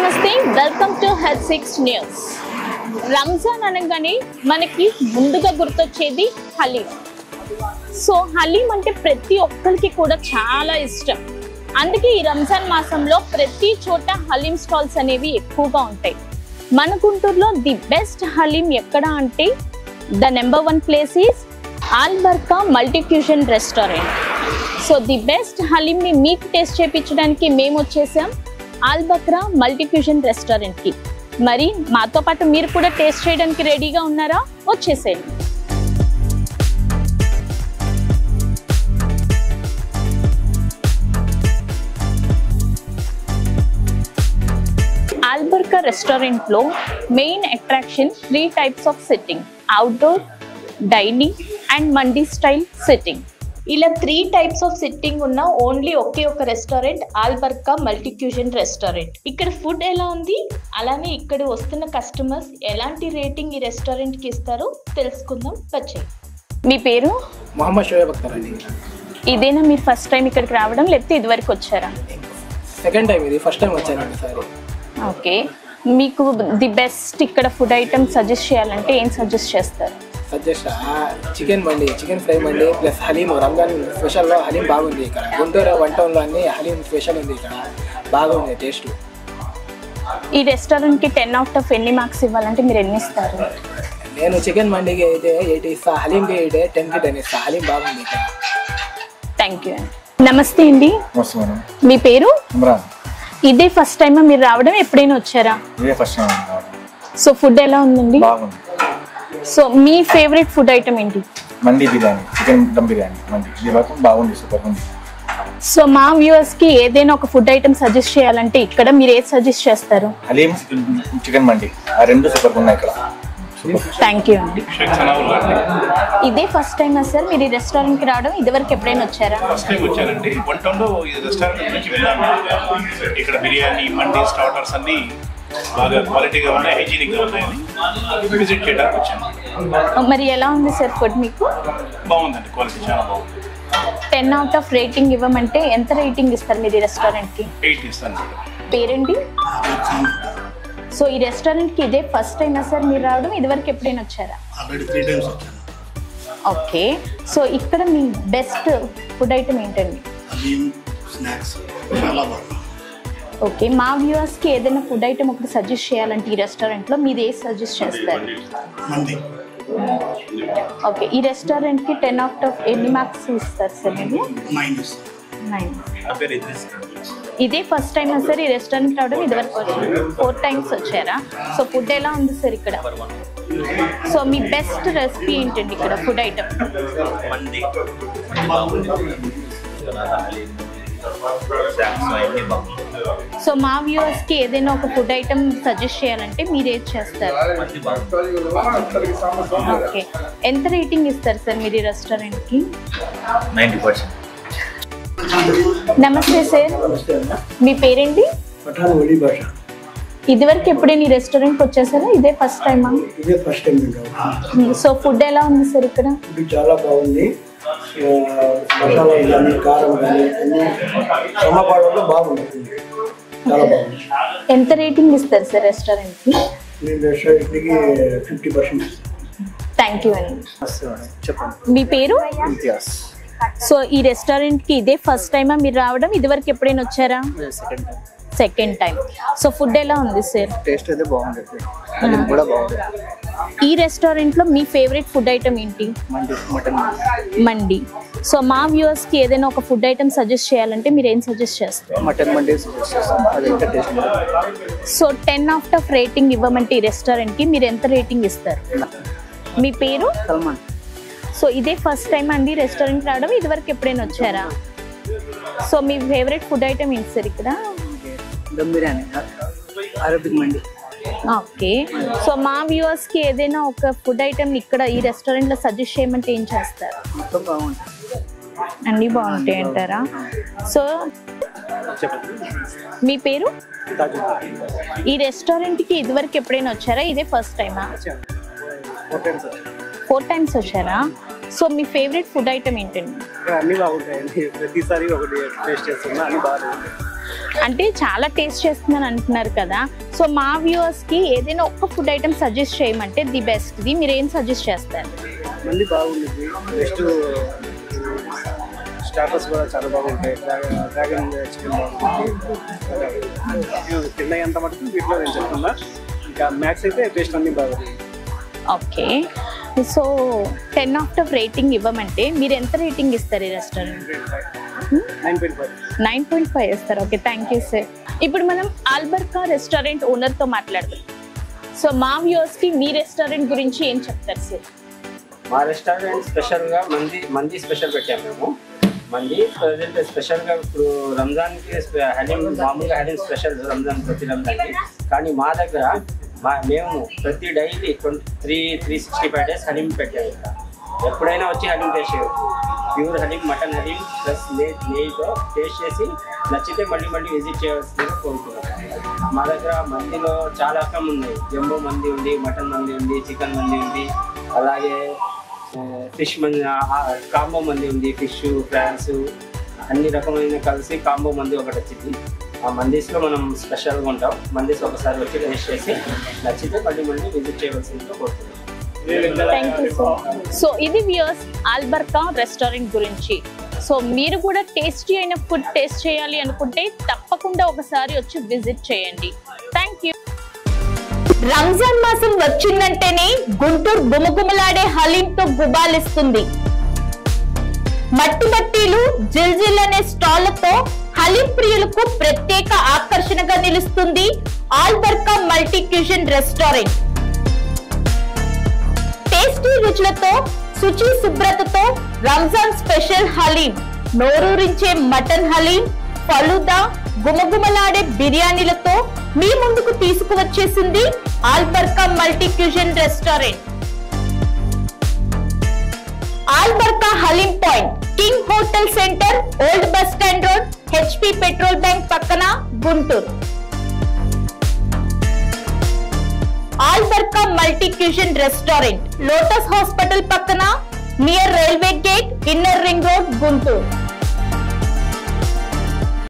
నమస్తే welcome to head six news Ramzan అనగానే మనకి ముందుగా గుర్తొచ్చేది హలీం సో హలీం అంటే ప్రతి ఒక్కరికి కూడా చాలా ఇష్టం అందుకే ఈ రంజాన్ మాసంలో ప్రతి చోట హలీం స్టాల్స్ అనేవి ఎక్కువగా ఉంటాయి మన గుంటూరులో ది బెస్ట్ హలీం ఎక్కడ అంటే the number one place is Albarka multifusion restaurant so the best హలీంని మీకు టేస్ట్ చేయించడానికి మేము వచ్చేసాం ఆల్బక్రా మల్టీఫ్యూజన్ రెస్టారెంట్కి మరి మాతో పాటు మీరు కూడా టేస్ట్ చేయడానికి రెడీగా ఉన్నారా వచ్చేసేయండి ఆల్బర్కా రెస్టారెంట్లో main attraction three types of sitting outdoor dining and mandi style sitting ఇలా త్రీ టైప్స్ ఆఫ్ సిట్టింగ్ ఉన్న ఓన్లీ ఒకే ఒక రెస్టారెంట్ ఆల్బర్కా మల్టీక్యూజన్ రెస్టారెంట్ ఇక్కడ ఫుడ్ ఎలా ఉంది అలానే ఇక్కడ వస్తున్న కస్టమర్స్ ఎలాంటి రేటింగ్ ఈ రెస్టారెంట్ కి ఇస్తారో తెలుసుకుందాం వచ్చాయి మీ పేరు మొహమ్మద్ షోయబ్ అఖ్తర్ అండి ఇదేనా మీరు ఫస్ట్ టైం ఇక్కడికి రావడం లేకపోతే ఇదివరకు వచ్చారా సెకండ్ టైం ఇది ఫస్ట్ టైం వచ్చాను సార్ ఓకే మీకు ది బెస్ట్ ఇక్కడ ఫుడ్ ఐటమ్ సజెస్ట్ చేయాలంటే ఏం సజెస్ట్ చేస్తారు suggest chicken mandi chicken fry mandi plus haleem Ramzan స్పెషల్గా హలీం బాగుంది ఇక్కడ గుంటూరు వన్ టౌన్లో అన్ని హలీం స్పెషల్ ఉంది ఇక్కడ బాగుంది టేస్ట్ ఈ రెస్టారెంట్కి టెన్ అవుట్ ఆఫ్ ఎన్ని మార్క్స్ ఇవ్వాలంటే మీరు ఎన్ని ఇస్తారు నేను చికెన్ మండికి అయితే ఎయిట్ ఇస్తా హలీంకి అయితే టెన్కి టెన్ ఇస్తా హలీం బాగుంది ఇక్కడ థ్యాంక్ యూ నమస్తే అండి మస్తు మేడం మీ పేరు ఇమ్రాన్ ఇదే ఫస్ట్ టైం మీరు రావడం ఎప్పుడైనా వచ్చారా ఇదే ఫస్ట్ టైం రావడం. సో ఫుడ్ ఎలా ఉందండి బాగుంది సో మీ ఫేవరెట్ ఫుడ్ ఐటమ్ ఏంటి మండి బిర్యానీ చికెన్ దమ్ బిర్యానీ మండి ఇది వరకు బాగుంది సూపర్ ఉంది సో మా వ్యూవర్స్ కి ఏదైనా ఒక ఫుడ్ ఐటమ్ సజెస్ట్ చేయాలంటే ఇక్కడ మీరు ఏది సజెస్ట్ చేస్తారు హలీం చికెన్ మండి ఆ రెండు సూపర్ ఉన్నాయి ఇక్కడ సూపర్ థ్యాంక్ యూ అండి ఇదే ఫస్ట్ టైం సార్ మీరు ఈ రెస్టారెంట్ కి రావడం ఇదివరకు ఎప్పుడైనా వచ్చారా ఫస్ట్ టైం వచ్చానండి వన్ టౌన్లో ఈ రెస్టారెంట్ గురించి విన్నాను ఇక్కడ బిర్యానీ మండీ స్టార్టర్స్ అన్ని బాగా క్వాలిటీగా ఉన్నాయి హైజీనిక్గా ఉన్నాయని విజిట్ చేయడానికి వచ్చాను మరి ఎలా ఉంది సార్ ఫుడ్ మీకు బాగుందండి క్వాలిటీ చాలా బాగుంది టెన్ అవుట్ ఆఫ్ రేటింగ్ ఇవ్వమంటే ఎంత రేటింగ్ ఇస్తారు మీరు ఈ రెస్టారెంట్ కి ఎయిట్ ఇస్తాను పేరేంటి సో ఈ రెస్టారెంట్ కి ఇదే ఫస్ట్ టైం సార్ మీరు రావడం ఇదివరకు ఎప్పుడైనా వచ్చారా ఆల్రెడీ త్రీ టైమ్స్ వచ్చాను ఓకే సో ఇక్కడ మీ బెస్ట్ ఫుడ్ ఐటమ్ ఏంటండి హలీం స్నాక్స్ చాలా బాగుంది ఓకే మా వ్యూవర్స్ కి ఏదైనా ఫుడ్ ఐటమ్ ఒకటి సజెస్ట్ చేయాలంటే ఈ రెస్టారెంట్ లో మీరు ఏది సజెస్ట్ చేస్తారు మంది ఓకే ఈ రెస్టారెంట్ కి టెన్ అవుట్ ఆఫ్ ఎన్ని మార్క్స్ ఇస్తారు సార్ మీరు నైన్ ఇస్ నైన్ ఇదే ఫస్ట్ టైం సార్ ఈ రెస్టారెంట్ రావడం ఇదివరకు వచ్చారు ఫోర్ టైమ్స్ వచ్చారా సో ఫుడ్ ఎలా ఉంది సార్ ఇక్కడ సో మీ బెస్ట్ రెసిపీ ఏంటండి ఇక్కడ ఫుడ్ ఐటమ్ సో మా వ్యూవర్స్ కి ఏదైనా ఒక ఫుడ్ ఐటమ్ సజెస్ట్ చేయాలంటే మీరు ఏది చేస్తారు ఓకే ఎంత రేటింగ్ ఇస్తారు సార్ మీరు ఈ రెస్టారెంట్ కి నైంటీ పర్సెంట్ నమస్తే సార్ మీ పేరేంటి పఠాన్ వడి భాష ఇదివరకు ఎప్పుడైనా ఈ రెస్టారెంట్ వచ్చేసారా ఇదే ఫస్ట్ టైమా ఇదే ఫస్ట్ టైం వింటాం సో ఫుడ్ ఎలా ఉంది సార్ ఇక్కడ ఇది చాలా బాగుంది ఆ, మసాలాలు కానీ కారం కానీ అన్ని సమపాడంలో బాగుంది చాలా బాగుంది ఎంత రేటింగ్ ఇస్తారు సార్ రెస్టారెంట్ కి నేను రెస్టారెంట్కి ఫిఫ్టీ పర్సెంట్ థ్యాంక్ యూ అండి చెప్పండి మీ పేరు ఇంతియాజ్ సో ఈ రెస్టారెంట్ కి ఇదే ఫస్ట్ టైమా మీరు రావడం ఇదివరకు ఎప్పుడైనా వచ్చారా second time second time so food ఎలా ఉంది సార్ టేస్ట్ అయితే బాగుంది హలీం కూడా బాగుంది ఈ రెస్టారెంట్ లో మీ ఫేవరెట్ ఫుడ్ ఐటమ్ ఏంటి మండి మటన్ మండి సో మా వ్యూవర్స్ కి ఏదైనా ఒక ఫుడ్ ఐటమ్ సజెస్ట్ చేయాలంటే మీరు ఏం సజెస్ట్ చేస్తారు మటన్ మండి అది ఇంకా taste so ten of of rating ఇవ్వమంటే ఈ రెస్టారెంట్ కి మీరు ఎంత రేటింగ్ ఇస్తారు మీ పేరు సల్మాన్ సో ఇదే ఫస్ట్ టైం అండి రెస్టారెంట్ రావడం ఇదివరకు ఎప్పుడైనా వచ్చారా సో మీ ఫేవరెట్ ఫుడ్ ఐటమ్ ఏంటి సార్ ఇక్కడ dum biryani Arabic mandi okay so మా వ్యూవర్స్ కి ఏదైనా ఒక ఫుడ్ ఐటమ్ ఇక్కడ ఈ రెస్టారెంట్ లో సజెస్ట్ చేయమంటే ఏం చేస్తారు మొత్తం బాగుంటుంది అన్నీ బాగుంటాయి అంటారా సో మీ పేరు ఈ రెస్టారెంట్ కి ఇదివరకు ఎప్పుడైనా వచ్చారా ఇదే ఫస్ట్ టైమా ఫోర్ టైమ్స్ వచ్చారా సో మీ ఫేవరెట్ ఫుడ్ ఐటమ్ ఏంటండి అన్ని బాగుంటాయండి ప్రతిసారి ఒకటి టేస్ట్ చేస్తున్నా అన్ని బాగుంటాయి అంటే చాలా టేస్ట్ చేస్తున్నాను అంటున్నారు కదా సో మా వ్యూవర్స్ కి ఏదైనా ఒక్క ఫుడ్ ఐటమ్ సజెస్ట్ చేయమంటే ది బెస్ట్ ది మీరు ఏం సజెస్ట్ చేస్తారు మంది బాగుంటుంది నెక్స్ట్ స్టార్టర్స్ కూడా చాలా బాగుంటాయి డ్రా- డ్రాగన్ చికెన్ బాగుంటుంది ఇవి తిన్నాయంత మటుకు వీటిలో నేను చెప్తున్నా ఇంకా మ్యాక్స్ అయితే టేస్ట్ అన్ని బాగుంది okay so ten after rating ఇవ్వమంటే మీరు ఎంత రేటింగ్ ఇస్తారు ఈ restaurant nine point five nine point five ఇస్తారు ఓకే థ్యాంక్ యూ సార్ ఇప్పుడు మనం ఆల్బర్కా రెస్టారెంట్ ఓనర్తో మాట్లాడదాం సో మా వ్యూవర్స్కి మీ రెస్టారెంట్ గురించి ఏం చెప్తారు సార్ మా రెస్టారెంట్ స్పెషల్గా మంది మంది స్పెషల్ పెట్టాము మేము మంది ప్రజెంట్ స్పెషల్గా ఇప్పుడు రంజాన్కి స్పె- హలీం మామూలుగా హలీం స్పెషల్ రంజాన్ ప్రతి రంజాన్కి కానీ మా దగ్గర మా మేము ప్రతి daily twenty three three sixty five days haleem పెట్టాము ఇక్కడ ఎప్పుడైనా వచ్చి హలీం టేస్ట్ చేయవచ్చు pure haleem mutton haleem plus నెయ్యి నెయ్యితో టేస్ట్ చేసి నచ్చితే మళ్ళీ మళ్ళీ విజిట్ చేయవలసిందిగా కోరుతున్నాం మా దగ్గర మందిలో చాలా రకం ఉన్నాయి జంబో మంది ఉంది మటన్ మంది ఉంది చికెన్ మంది ఉంది అలాగే ఫిష్ మంది కాంబో మంది ఉంది ఫిష్ ఫ్రాన్స్ అన్ని రకమైన కలిసి కాంబో మంది ఒకటి వచ్చింది ఆ మందీస్లో మనం స్పెషల్గా ఉంటాం మందీస్ ఒకసారి వచ్చి టేస్ట్ చేసి నచ్చితే మళ్ళీ మళ్ళీ విజిట్ చేయవలసిందిగా కోరుతున్నాం థ్యాంక్ యూ సో సో ఇది వ్యూయర్స్ ఆల్బర్కా రెస్టారెంట్ గురించి సో మీరు కూడా టేస్టీ అయిన ఫుడ్ టేస్ట్ చేయాలి అనుకుంటే తప్పకుండా ఒకసారి వచ్చి విజిట్ చేయండి థ్యాంక్ యూ రంజాన్ మాసం వచ్చిందంటేనే గుంటూరు గుమగుమలాడే హలీంతో గుబాలిస్తుంది మట్టి బట్టీలు జిల్జిల్ అనే స్టాళ్లతో హలీం ప్రియులకు ప్రత్యేక ఆకర్షణగా నిలుస్తుంది Albarka multi cuisine restaurant tasty రుచులతో శుచి శుభ్రతతో రంజాన్ స్పెషల్ హలీం నోరూరించే మటన్ హలీం ఫలుదా గుమగుమలాడే బిర్యానీలతో మీ ముందుకు తీసుకువచ్చేసింది Albarka multi cuisine restaurant Albarka haleem point king hotel centre old bus stand road HP petrol bank పక్కన Guntur Albarka multi cuisine restaurant lotus hospital పక్కన near railway gate inner ring road Guntur